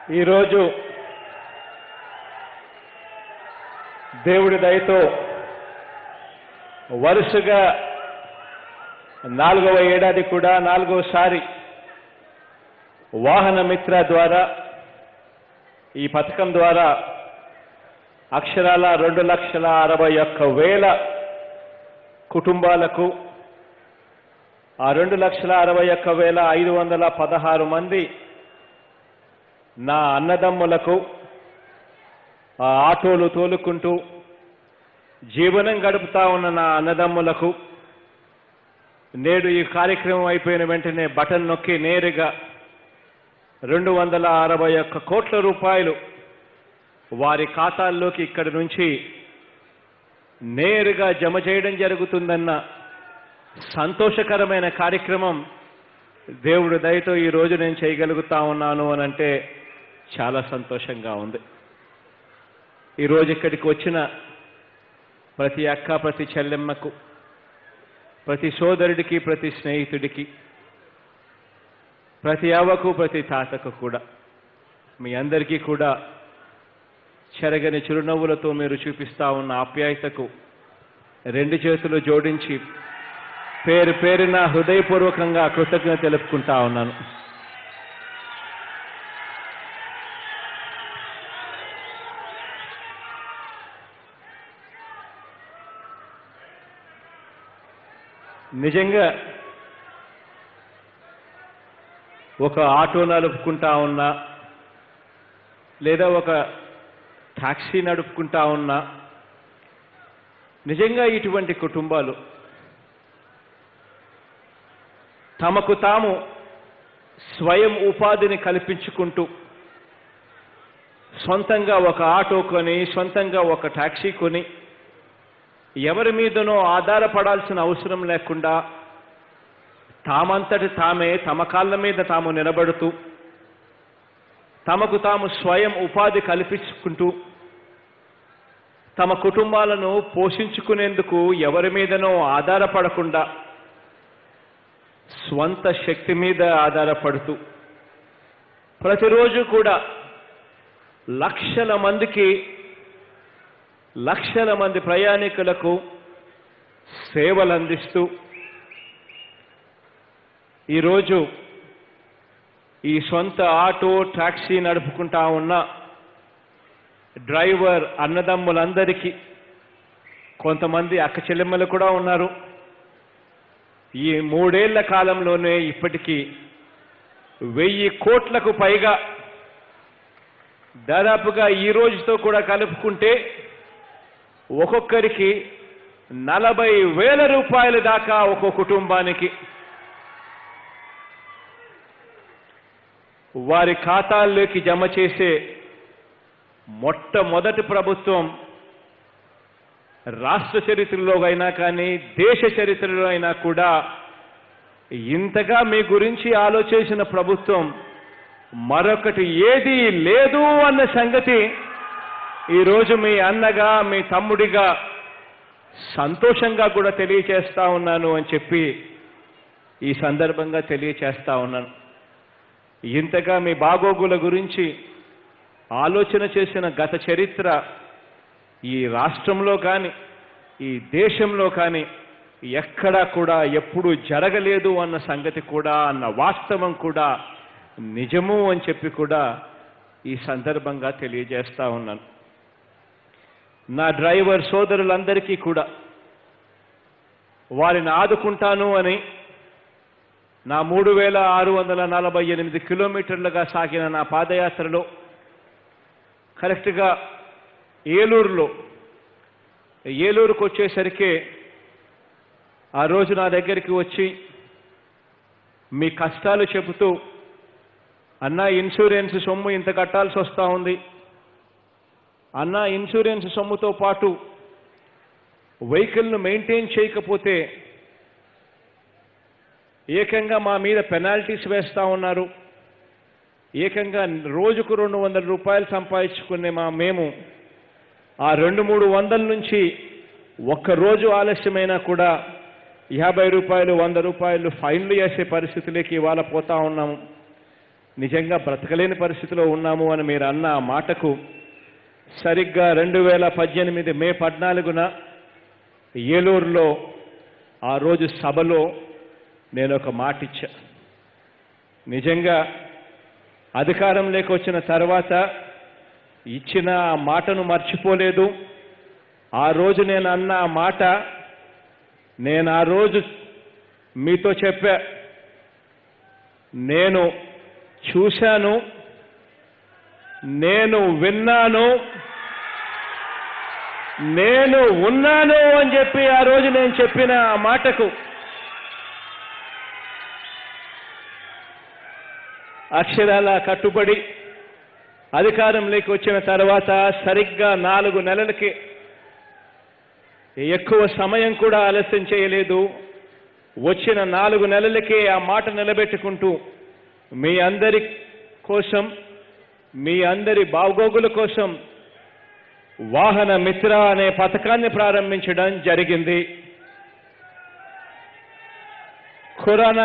ఈరోజు దేవుడి దయతో వరుసగా నాలుగవ ఏడాది కూడా నాలుగోసారి వాహన మిత్ర ద్వారా ఈ పథకం ద్వారా అక్షరాల రెండు లక్షల అరవై ఒక్క వేల కుటుంబాలకు ఆ రెండు లక్షల అరవై ఒక్క వేల ఐదు వందల పదహారు మంది నా అన్నదమ్ములకు ఆ ఆటోలు తోలుకుంటూ జీవనం గడుపుతా ఉన్న నా అన్నదమ్ములకు నేడు ఈ కార్యక్రమం అయిపోయిన వెంటనే బటన్ నొక్కి నేరుగా రెండు వందల అరవై ఒక్క కోట్ల రూపాయలు వారి ఖాతాల్లోకి ఇక్కడి నుంచి నేరుగా జమ చేయడం జరుగుతుందన్న సంతోషకరమైన కార్యక్రమం దేవుడు దయతో ఈ రోజు నేను చేయగలుగుతా ఉన్నాను అని అంటే చాలా సంతోషంగా ఉంది ఈరోజు ఇక్కడికి వచ్చిన ప్రతి అక్క ప్రతి చెల్లెమ్మకు ప్రతి సోదరుడికి ప్రతి స్నేహితుడికి ప్రతి అవ్వకు ప్రతి తాతకు కూడా మీ అందరికీ కూడా చెరగని చిరునవ్వులతో మీరు చూపిస్తా ఉన్న ఆప్యాయతకు రెండు చేతులు జోడించి పేరు పేరున హృదయపూర్వకంగా కృతజ్ఞత తెలుపుకుంటా ఉన్నాను నిజంగా ఒక ఆటో నడుపుకుంటా ఉన్నా లేదా ఒక టాక్సీ నడుపుకుంటా ఉన్నా నిజంగా ఇటువంటి కుటుంబాలు తమకు తాము స్వయం ఉపాధిని కల్పించుకుంటూ సొంతంగా ఒక ఆటో కొని సొంతంగా ఒక టాక్సీ కొని ఎవరి మీదనో ఆధారపడాల్సిన అవసరం లేకుండా తామంతటి తామే తమ కాళ్ళ మీద తాము నిలబడుతూ తమకు తాము స్వయం ఉపాధి కల్పించుకుంటూ తమ కుటుంబాలను పోషించుకునేందుకు ఎవరి మీదనో ఆధారపడకుండా స్వంత శక్తి మీద ఆధారపడుతూ ప్రతిరోజు కూడా లక్షల మందికి లక్షల మంది ప్రయాణికులకు సేవలు అందిస్తూ ఈరోజు ఈ సొంత ఆటో టాక్సీ నడుపుకుంటా ఉన్న డ్రైవర్ అన్నదమ్ములందరికీ కొంతమంది అక్క చెల్లెమ్మలు కూడా ఉన్నారు ఈ మూడేళ్ల కాలంలోనే ఇప్పటికీ వెయ్యి కోట్లకు పైగా దాదాపుగా ఈ రోజుతో కూడా కలుపుకుంటే ఒక్కొక్కరికి నలభై వేల రూపాయల దాకా ఒక్కో కుటుంబానికి వారి ఖాతాల్లోకి జమ చేసే మొట్టమొదటి ప్రభుత్వం రాష్ట్ర చరిత్రలో అయినా కానీ దేశ చరిత్రలో అయినా కూడా ఇంతగా మీ గురించి ఆలోచించిన ప్రభుత్వం మరొకటి ఏదీ లేదు అన్న సంగతి ఈరోజు మీ అన్నగా మీ తమ్ముడిగా సంతోషంగా కూడా తెలియచేస్తా ఉన్నాను అని చెప్పి ఈ సందర్భంగా తెలియచేస్తా ఉన్నాను ఇంతగా మీ బాగోగుల గురించి ఆలోచన చేసిన గత చరిత్ర ఈ రాష్ట్రంలో కానీ ఈ దేశంలో కానీ ఎక్కడా కూడా ఎప్పుడూ జరగలేదు అన్న సంగతి కూడా అన్న వాస్తవం కూడా నిజము అని చెప్పి కూడా ఈ సందర్భంగా తెలియజేస్తా ఉన్నాను నా డ్రైవర్ సోదరులందరికీ కూడా వారిని ఆదుకుంటాను అని నా మూడు వేల ఆరు వందల నలభై ఎనిమిది కిలోమీటర్లుగా సాగిన నా పాదయాత్రలో కరెక్ట్గా ఏలూరులో ఏలూరుకు వచ్చేసరికి ఆ రోజు నా దగ్గరికి వచ్చి మీ కష్టాలు చెబుతూ అన్న ఇన్సూరెన్స్ సొమ్ము ఇంత కట్టాల్సి వస్తూ ఉంది అన్న ఇన్సూరెన్స్ సొమ్ముతో పాటు వెహికల్ను మెయింటైన్ చేయకపోతే ఏకంగా మా మీద పెనాల్టీస్ వేస్తూ ఉన్నారు ఏకంగా రోజుకు రెండు వందల రూపాయలు సంపాదించుకునే మా మేము ఆ రెండు మూడు వందల నుంచి ఒక్క రోజు ఆలస్యమైనా కూడా యాభై రూపాయలు వంద రూపాయలు ఫైన్లు వేసే పరిస్థితిలోకి ఇవాళ పోతా ఉన్నాము నిజంగా బ్రతకలేని పరిస్థితిలో ఉన్నాము అని మీరు అన్న ఆ మాటకు సరిగ్గా రెండు వేల పద్దెనిమిది మే పద్నాలుగున ఏలూరులో ఆ రోజు సభలో నేను ఒక మాట ఇచ్చా నిజంగా అధికారంలోకి వచ్చిన తర్వాత ఇచ్చిన ఆ మాటను మర్చిపోలేదు ఆ రోజు నేను అన్న ఆ మాట నేను ఆ రోజు మీతో చెప్పా నేను చూశాను నేను విన్నాను నేను ఉన్నాను అని చెప్పి ఆ రోజు నేను చెప్పిన ఆ మాటకు అక్షరాల కట్టుబడి అధికారంలోకి వచ్చిన తర్వాత సరిగ్గా నాలుగు నెలలకి ఎక్కువ సమయం కూడా ఆలస్యం చేయలేదు వచ్చిన నాలుగు నెలలకే ఆ మాట నిలబెట్టుకుంటూ మీ అందరి కోసం మీ అందరి బాగోగుల కోసం వాహన మిత్ర అనే పథకాన్ని ప్రారంభించడం జరిగింది కరోనా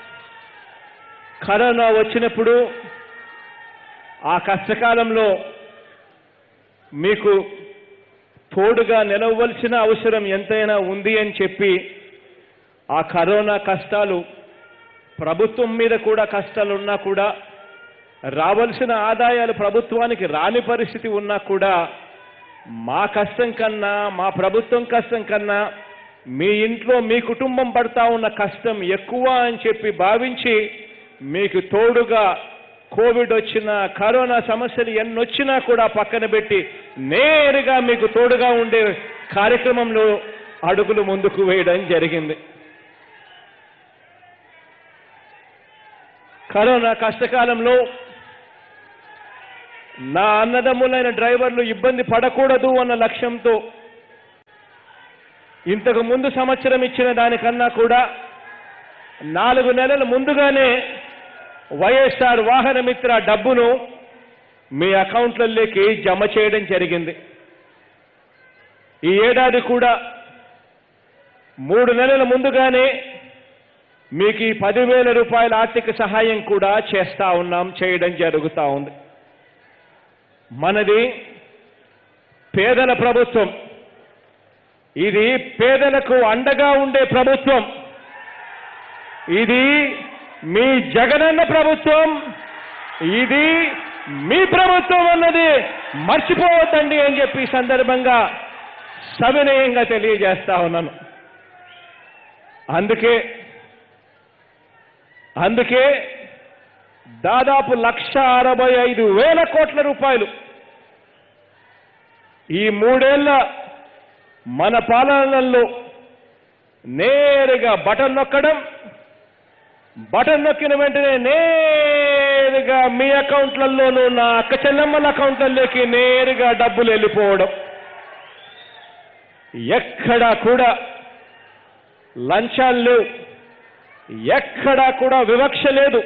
కరోనా వచ్చినప్పుడు ఆ కష్టకాలంలో మీకు తోడుగా నిలవలసిన అవసరం ఎంతైనా ఉంది అని చెప్పి ఆ కరోనా కష్టాలు ప్రభుత్వం మీద కూడా కష్టాలు ఉన్నా కూడా రావలసిన ఆదాయాలు ప్రభుత్వానికి రాని పరిస్థితి ఉన్నా కూడా మా కష్టం కన్నా మా ప్రభుత్వం కష్టం కన్నా మీ ఇంట్లో మీ కుటుంబం పడతా ఉన్న కష్టం ఎక్కువ అని చెప్పి భావించి మీకు తోడుగా కోవిడ్ వచ్చినా కరోనా సమస్యలు ఎన్నొచ్చినా కూడా పక్కన పెట్టి నేరుగా మీకు తోడుగా ఉండే కార్యక్రమంలో అడుగులు ముందుకు వేయడం జరిగింది కరోనా కష్టకాలంలో నా అన్నదమ్ములైన డ్రైవర్లు ఇబ్బంది పడకూడదు అన్న లక్ష్యంతో ఇంతకు ముందు సంవత్సరం ఇచ్చిన దానికన్నా కూడా నాలుగు నెలల ముందుగానే వైఎస్ఆర్ వాహన మిత్ర డబ్బును మీ అకౌంట్లలోకి జమ చేయడం జరిగింది ఈ ఏడాది కూడా మూడు నెలల ముందుగానే మీకు ఈ పదివేల రూపాయల ఆర్థిక సహాయం కూడా చేస్తా ఉన్నాం చేయడం జరుగుతూ ఉంది మనది పేదల ప్రభుత్వం ఇది పేదలకు అండగా ఉండే ప్రభుత్వం ఇది మీ జగనన్న ప్రభుత్వం ఇది మీ ప్రభుత్వం అన్నది మర్చిపోవద్దండి అని చెప్పి ఈ సందర్భంగా సవినయంగా తెలియజేస్తా ఉన్నాను అందుకే అందుకే దాదాపు లక్ష అరవై ఐదు వేల కోట్ల రూపాయలు ఈ మూడేళ్ల మన పాలనలో నేరుగా బటన్ నొక్కడం బటన్ నొక్కిన వెంటనే నేరుగా మీ అకౌంట్లలోనూ నా అక్క చెల్లెమ్మల అకౌంట్లలోకి నేరుగా డబ్బులు వెళ్ళిపోవడం ఎక్కడా కూడా లంచాలు లేవు ఎక్కడా కూడా వివక్ష లేదు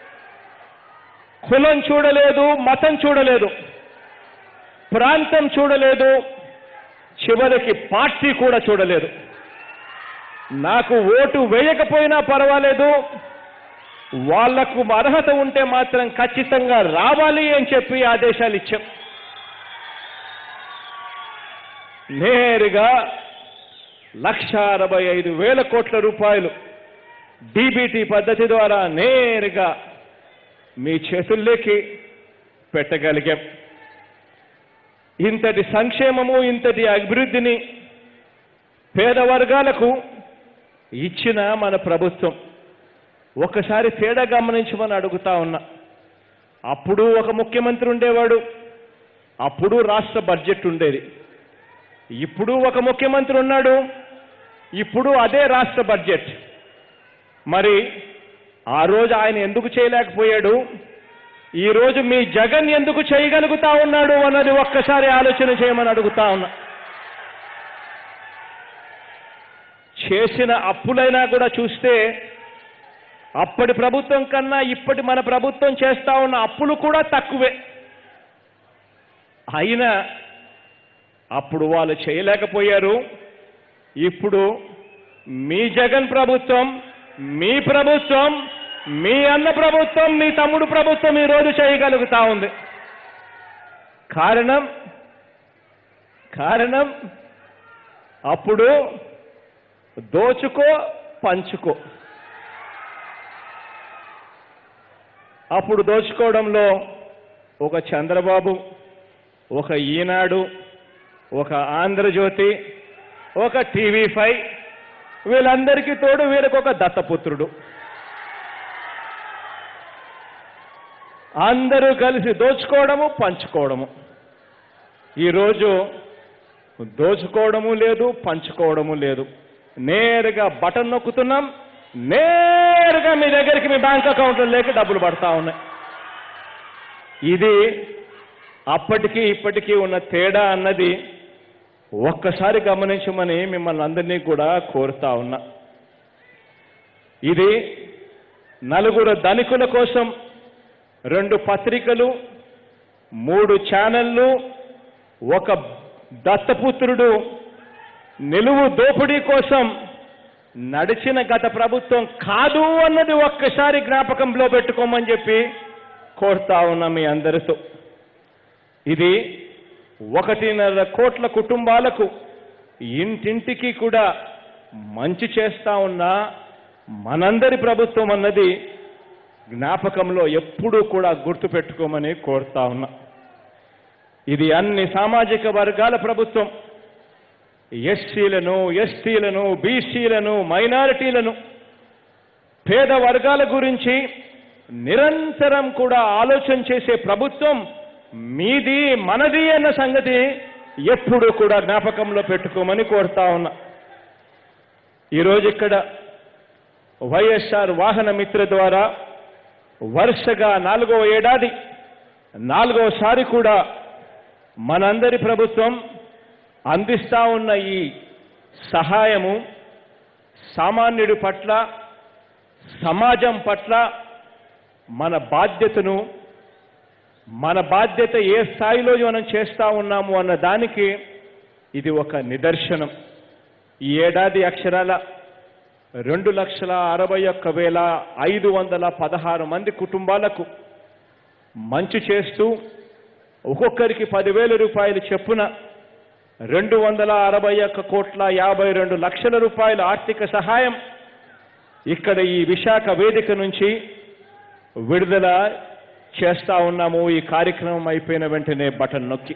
కులం చూడలేదు మతం చూడలేదు ప్రాంతం చూడలేదు చివరికి పార్టీ కూడా చూడలేదు నాకు ఓటు వేయకపోయినా పర్వాలేదు వాళ్లకు అర్హత ఉంటే మాత్రం ఖచ్చితంగా రావాలి అని చెప్పి ఆదేశాలు ఇచ్చాం నేరుగా లక్ష అరవై ఐదు వేల కోట్ల రూపాయలు డీబీటీ పద్ధతి ద్వారా నేరుగా మీ చేతుల్లోకి పెట్టగలిగాం ఇంతటి సంక్షేమము ఇంతటి అభివృద్ధిని పేద వర్గాలకు ఇచ్చిన మన ప్రభుత్వం ఒకసారి తేడా గమనించమని అడుగుతా ఉన్నా అప్పుడు ఒక ముఖ్యమంత్రి ఉండేవాడు అప్పుడు రాష్ట్ర బడ్జెట్ ఉండేది ఇప్పుడు ఒక ముఖ్యమంత్రి ఉన్నాడు ఇప్పుడు అదే రాష్ట్ర బడ్జెట్ మరి ఆ రోజు ఆయన ఎందుకు చేయలేకపోయాడు ఈ రోజు మీ జగన్ ఎందుకు చేయగలుగుతా ఉన్నాడు అన్నది ఒక్కసారి ఆలోచన చేయమని అడుగుతా ఉన్నా చేసిన అప్పులైనా కూడా చూస్తే అప్పటి ప్రభుత్వం కన్నా ఇప్పటి మన ప్రభుత్వం చేస్తా ఉన్న అప్పులు కూడా తక్కువే అయినా అప్పుడు వాళ్ళు చేయలేకపోయారు ఇప్పుడు మీ జగన్ ప్రభుత్వం మీ ప్రభుత్వం మీ అన్న ప్రభుత్వం మీ తమ్ముడు ప్రభుత్వం ఈరోజు చేయగలుగుతా ఉంది కారణం కారణం అప్పుడు దోచుకో పంచుకో అప్పుడు దోచుకోవడంలో ఒక చంద్రబాబు ఒక ఈనాడు ఒక ఆంధ్రజ్యోతి ఒక టీవీ ఫైవ్ వీళ్ళందరికీ తోడు వీరికి ఒక దత్తపుత్రుడు అందరూ కలిసి దోచుకోవడము పంచుకోవడము ఈరోజు దోచుకోవడము లేదు పంచుకోవడము లేదు నేరుగా బటన్ నొక్కుతున్నాం నేరుగా మీ దగ్గరికి మీ బ్యాంక్ అకౌంట్లో లేక డబ్బులు పడతా ఉన్నాయి ఇది అప్పటికి ఇప్పటికీ ఉన్న తేడా అన్నది ఒక్కసారి గమనించమని మిమ్మల్ని అందరినీ కూడా కోరుతా ఉన్నా ఇది నలుగురు ధనికుల కోసం రెండు పత్రికలు మూడు ఛానళ్ళు ఒక దత్తపుత్రుడు నిలువు దోపిడీ కోసం నడిచిన గత ప్రభుత్వం కాదు అన్నది ఒక్కసారి జ్ఞాపకంలో పెట్టుకోమని చెప్పి కోరుతా ఉన్నా మీ అందరితో ఇది ఒకటిన్నర కోట్ల కుటుంబాలకు ఇంటింటికి కూడా మంచి చేస్తా ఉన్న మనందరి ప్రభుత్వం అన్నది జ్ఞాపకంలో ఎప్పుడూ కూడా గుర్తుపెట్టుకోమని కోరుతా ఉన్నా ఇది అన్ని సామాజిక వర్గాల ప్రభుత్వం ఎస్సీలను ఎస్టీలను బీసీలను మైనారిటీలను పేద వర్గాల గురించి నిరంతరం కూడా ఆలోచన చేసే ప్రభుత్వం మీది మనది అన్న సంగతి ఎప్పుడు కూడా జ్ఞాపకంలో పెట్టుకోమని కోరుతా ఉన్నా ఈరోజు ఇక్కడ వైఎస్ఆర్ వాహన మిత్ర ద్వారా వరుసగా నాలుగో ఏడాది నాలుగోసారి కూడా మనందరి ప్రభుత్వం అందిస్తా ఉన్న ఈ సహాయము సామాన్యుడి పట్ల సమాజం పట్ల మన బాధ్యతను మన బాధ్యత ఏ స్థాయిలో మనం చేస్తా ఉన్నాము అన్న దానికి ఇది ఒక నిదర్శనం ఈ ఏడాది అక్షరాల రెండు లక్షల అరవై ఒక్క వేల ఐదు వందల పదహారు మంది కుటుంబాలకు మంచి చేస్తూ ఒక్కొక్కరికి పదివేల రూపాయలు చెప్పున రెండు వందల అరవై ఒక్క కోట్ల యాభై రెండు లక్షల రూపాయల ఆర్థిక సహాయం ఇక్కడ ఈ విశాఖ వేదిక నుంచి విడుదల చేస్తా ఉన్నాము ఈ కార్యక్రమం అయిపోయిన వెంటనే బటన్ నొక్కి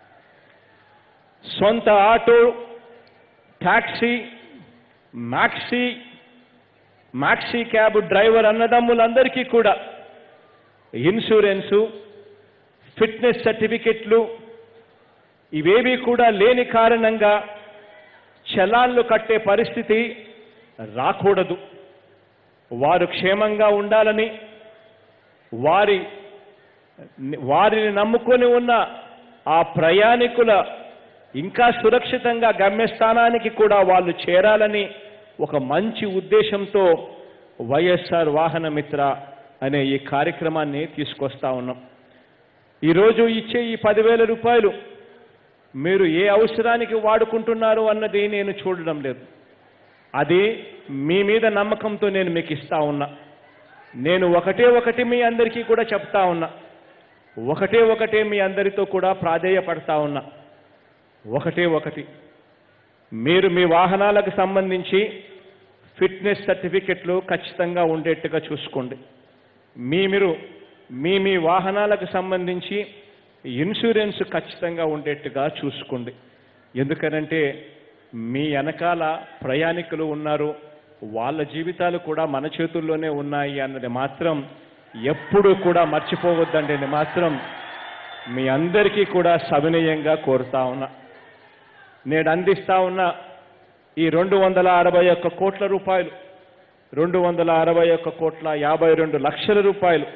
సొంత auto taxi maxi maxi cab driver అన్నదమ్ములందరికీ కూడా ఇన్సూరెన్సు ఫిట్నెస్ సర్టిఫికెట్లు ఇవేవి కూడా లేని కారణంగా చలాన్లు కట్టే పరిస్థితి రాకూడదు వారు క్షేమంగా ఉండాలని వారి వారిని నమ్ముకొని ఉన్న ఆ ప్రయాణికుల ఇంకా సురక్షితంగా గమ్యస్థానానికి కూడా వాళ్ళు చేరాలని ఒక మంచి ఉద్దేశంతో వైఎస్ఆర్ వాహన మిత్ర అనే ఈ కార్యక్రమాన్ని తీసుకొస్తా ఉన్నాం ఈరోజు ఇచ్చే ఈ పదివేల రూపాయలు మీరు ఏ అవసరానికి వాడుకుంటున్నారు అన్నది నేను చూడడం లేదు అది మీ మీద నమ్మకంతో నేను మీకు ఇస్తా ఉన్నా నేను ఒకటే ఒకటి మీ అందరికీ కూడా చెప్తా ఉన్నా ఒకటే ఒకటే మీ అందరితో కూడా ప్రాధేయపడతా ఉన్నా ఒకటే ఒకటి మీరు మీ వాహనాలకు సంబంధించి ఫిట్నెస్ సర్టిఫికెట్లు ఖచ్చితంగా ఉండేట్టుగా చూసుకోండి మీ మీరు మీ మీ వాహనాలకు సంబంధించి ఇన్సూరెన్స్ ఖచ్చితంగా ఉండేట్టుగా చూసుకోండి ఎందుకనంటే మీ వెనకాల ప్రయాణికులు ఉన్నారు వాళ్ళ జీవితాలు కూడా మన చేతుల్లోనే ఉన్నాయి అన్నది మాత్రం ఎప్పుడూ కూడా మర్చిపోవద్దండి అని మాత్రం మీ అందరికీ కూడా సవినయంగా కోరుతా ఉన్నా నేడు అందిస్తా ఉన్న ఈ రెండు వందల అరవై ఒక్క కోట్ల రూపాయలు రెండు వందల అరవై ఒక్క కోట్ల యాభై రెండు లక్షల రూపాయలు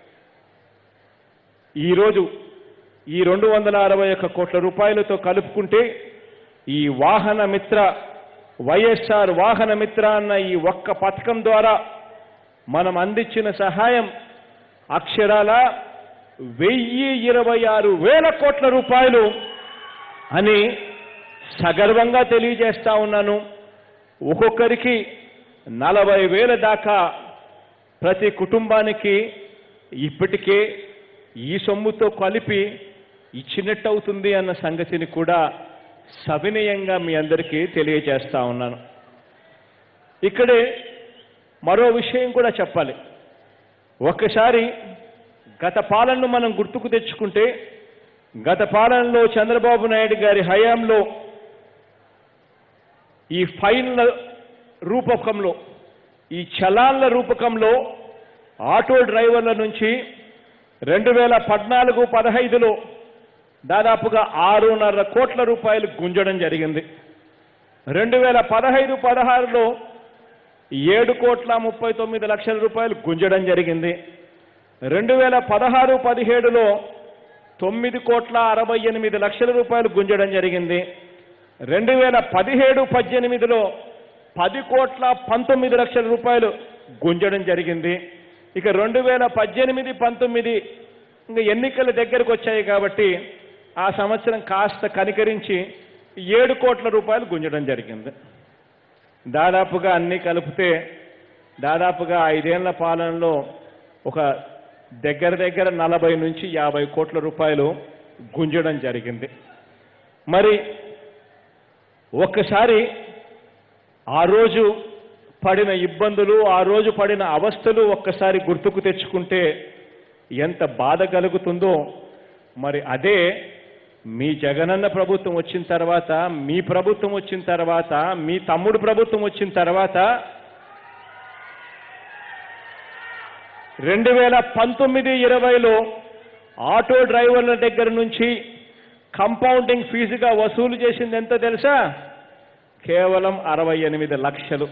ఈరోజు ఈ రెండు వందల అరవై ఒక్క కోట్ల రూపాయలతో కలుపుకుంటే ఈ వాహన మిత్ర వైఎస్ఆర్ వాహన మిత్ర అన్న ఈ ఒక్క పథకం ద్వారా మనం అందించిన సహాయం అక్షరాల వెయ్యి ఇరవై ఆరు వేల కోట్ల రూపాయలు అని సగర్వంగా తెలియజేస్తా ఉన్నాను ఒక్కొక్కరికి నలభై వేల దాకా ప్రతి కుటుంబానికి ఇప్పటికే ఈ సొమ్ముతో కలిపి ఇచ్చినట్టు అవుతుంది అన్న సంగతిని కూడా సవినయంగా మీ అందరికీ తెలియజేస్తా ఉన్నాను ఇక్కడే మరో విషయం కూడా చెప్పాలి ఒక్కసారి గత పాలనను మనం గుర్తుకు తెచ్చుకుంటే గత పాలనలో చంద్రబాబు నాయుడు గారి హయాంలో ఈ ఫైన్ల రూపకంలో ఈ చలాన్ల రూపకంలో ఆటో డ్రైవర్ల నుంచి రెండు వేల పద్నాలుగు పదహైదులో దాదాపుగా ఆరున్నర కోట్ల రూపాయలు గుంజడం జరిగింది రెండు వేల పదహైదు పదహారులో ఏడు కోట్ల ముప్పై తొమ్మిది లక్షల రూపాయలు గుంజడం జరిగింది రెండు వేల పదహారు పదిహేడులో తొమ్మిది కోట్ల అరవై ఎనిమిది లక్షల రూపాయలు గుంజడం జరిగింది రెండు వేల పదిహేడు పద్దెనిమిదిలో పది కోట్ల పంతొమ్మిది లక్షల రూపాయలు గుంజడం జరిగింది ఇక రెండు వేల పద్దెనిమిది పంతొమ్మిది ఇంకా ఎన్నికల దగ్గరకు వచ్చాయి కాబట్టి ఆ సంవత్సరం కాస్త కనికరించి ఏడు కోట్ల రూపాయలు గుంజడం జరిగింది దాదాపుగా అన్ని కలిపితే దాదాపుగా ఐదేళ్ల పాలనలో ఒక దగ్గర దగ్గర నలభై నుంచి యాభై కోట్ల రూపాయలు గుంజడం జరిగింది మరి ఒక్కసారి ఆ రోజు పడిన ఇబ్బందులు ఆ రోజు పడిన అవస్థలు ఒక్కసారి గుర్తుకు తెచ్చుకుంటే ఎంత బాధ కలుగుతుందో మరి అదే మీ జగనన్న ప్రభుత్వం వచ్చిన తర్వాత మీ ప్రభుత్వం వచ్చిన తర్వాత మీ తమ్ముడు ప్రభుత్వం వచ్చిన తర్వాత రెండు వేల పంతొమ్మిది ఇరవైలో ఆటో డ్రైవర్ల దగ్గర నుంచి కంపౌండింగ్ ఫీజుగా వసూలు చేసింది ఎంత తెలుసా కేవలం అరవై ఎనిమిది లక్షలు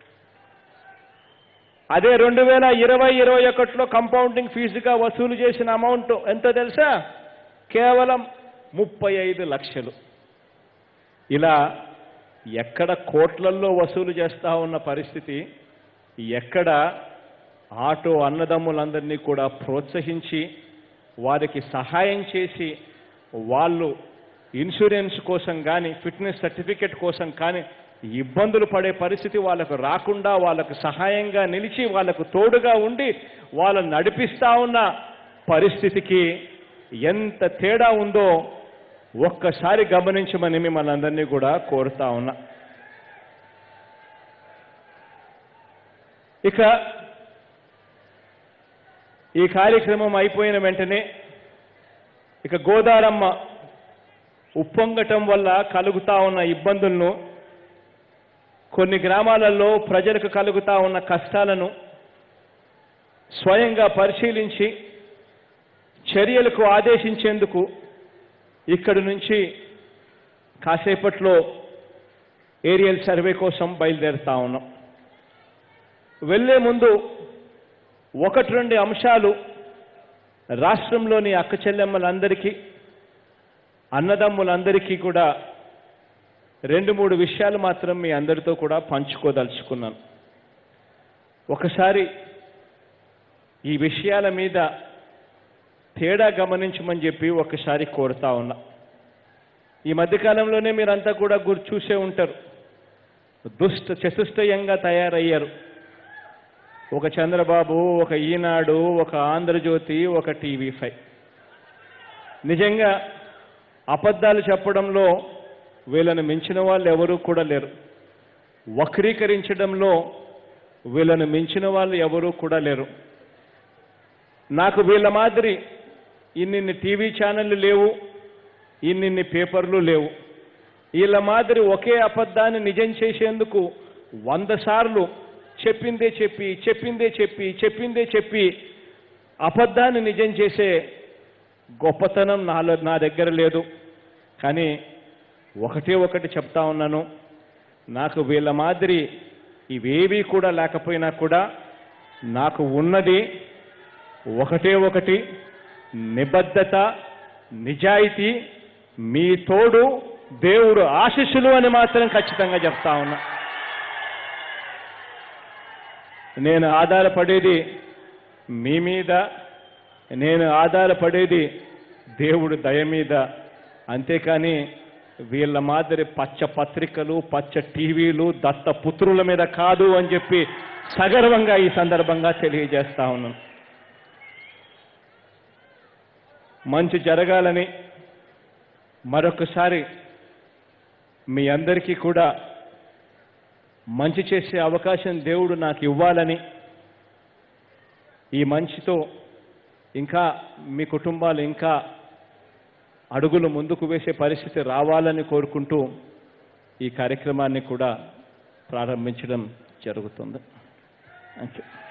అదే రెండు వేల ఇరవై ఇరవై ఒకటిలో కంపౌండింగ్ ఫీజుగా వసూలు చేసిన అమౌంట్ ఎంత తెలుసా కేవలం ముప్పై ఐదు లక్షలు ఇలా ఎక్కడ కోట్లల్లో వసూలు చేస్తా ఉన్న పరిస్థితి ఎక్కడ ఆటో అన్నదమ్ములందరినీ కూడా ప్రోత్సహించి వారికి సహాయం చేసి వాళ్ళు ఇన్సూరెన్స్ కోసం కానీ ఫిట్నెస్ సర్టిఫికెట్ కోసం కానీ ఇబ్బందులు పడే పరిస్థితి వాళ్ళకు రాకుండా వాళ్ళకు సహాయంగా నిలిచి వాళ్ళకు తోడుగా ఉండి వాళ్ళని నడిపిస్తా ఉన్న పరిస్థితికి ఎంత తేడా ఉందో ఒక్కసారి గమనించమని మిమ్మల్ని అందరినీ కూడా కోరుతా ఉన్నా ఇక ఈ కార్యక్రమం అయిపోయిన వెంటనే ఇక గోదారమ్మ ఉప్పొంగటం వల్ల కలుగుతా ఉన్న ఇబ్బందులను కొన్ని గ్రామాలలో ప్రజలకు కలుగుతా ఉన్న కష్టాలను స్వయంగా పరిశీలించి చర్యలకు ఆదేశించేందుకు ఇక్కడి నుంచి కాసేపట్లో ఏరియల్ సర్వే కోసం బయలుదేరుతా ఉన్నాం వెళ్లే ముందు ఒకటి రెండు అంశాలు రాష్ట్రంలోని అక్క చెల్లెమ్మలందరికీ అన్నదమ్ములందరికీ కూడా రెండు మూడు విషయాలు మాత్రం మీ అందరితో కూడా పంచుకోదలుచుకున్నాను ఒకసారి ఈ విషయాల మీద తేడా గమనించమని చెప్పి ఒకసారి కోరుతా ఉన్నా ఈ మధ్యకాలంలోనే మీరంతా కూడా గుర్తు చూసే ఉంటారు దుష్ట చతుష్టయంగా తయారయ్యారు ఒక చంద్రబాబు ఒక ఈనాడు ఒక ఆంధ్రజ్యోతి ఒక టీవీ ఫైవ్ నిజంగా అబద్ధాలు చెప్పడంలో వీళ్ళని మించిన వాళ్ళు ఎవరూ కూడా లేరు వక్రీకరించడంలో వీళ్ళని మించిన వాళ్ళు ఎవరూ కూడా లేరు నాకు వీళ్ళ మాదిరి ఇన్నిన్ని టీవీ ఛానళ్ళు లేవు ఇన్నిన్ని పేపర్లు లేవు వీళ్ళ మాదిరి ఒకే అబద్ధాన్ని నిజం చేసేందుకు వంద సార్లు చెప్పిందే చెప్పి చెప్పిందే చెప్పి చెప్పిందే చెప్పి అబద్ధాన్ని నిజం చేసే గొప్పతనం నాలో నా దగ్గర లేదు కానీ ఒకటే ఒకటి చెప్తా ఉన్నాను నాకు వీళ్ళ మాదిరి ఇవేవీ కూడా లేకపోయినా కూడా నాకు ఉన్నది ఒకటే ఒకటి నిబద్ధత నిజాయితీ మీ తోడు దేవుడు ఆశీస్సులు అని మాత్రం ఖచ్చితంగా చెప్తా ఉన్నా నేను ఆధారపడేది మీ మీద నేను ఆధారపడేది దేవుడు దయ మీద అంతేకాని వీళ్ళ మాదిరి పచ్చ పత్రికలు పచ్చ టీవీలు దత్త పుత్రుల మీద కాదు అని చెప్పి సగర్వంగా ఈ సందర్భంగా తెలియజేస్తా ఉన్నాను మంచి జరగాలని మరొకసారి మీ అందరికీ కూడా మంచి చేసే అవకాశం దేవుడు నాకు ఇవ్వాలని ఈ మంచితో ఇంకా మీ కుటుంబాలు ఇంకా అడుగులు ముందుకు వేసే పరిస్థితి రావాలని కోరుకుంటూ ఈ కార్యక్రమాన్ని కూడా ప్రారంభించడం జరుగుతుంది థ్యాంక్ యూ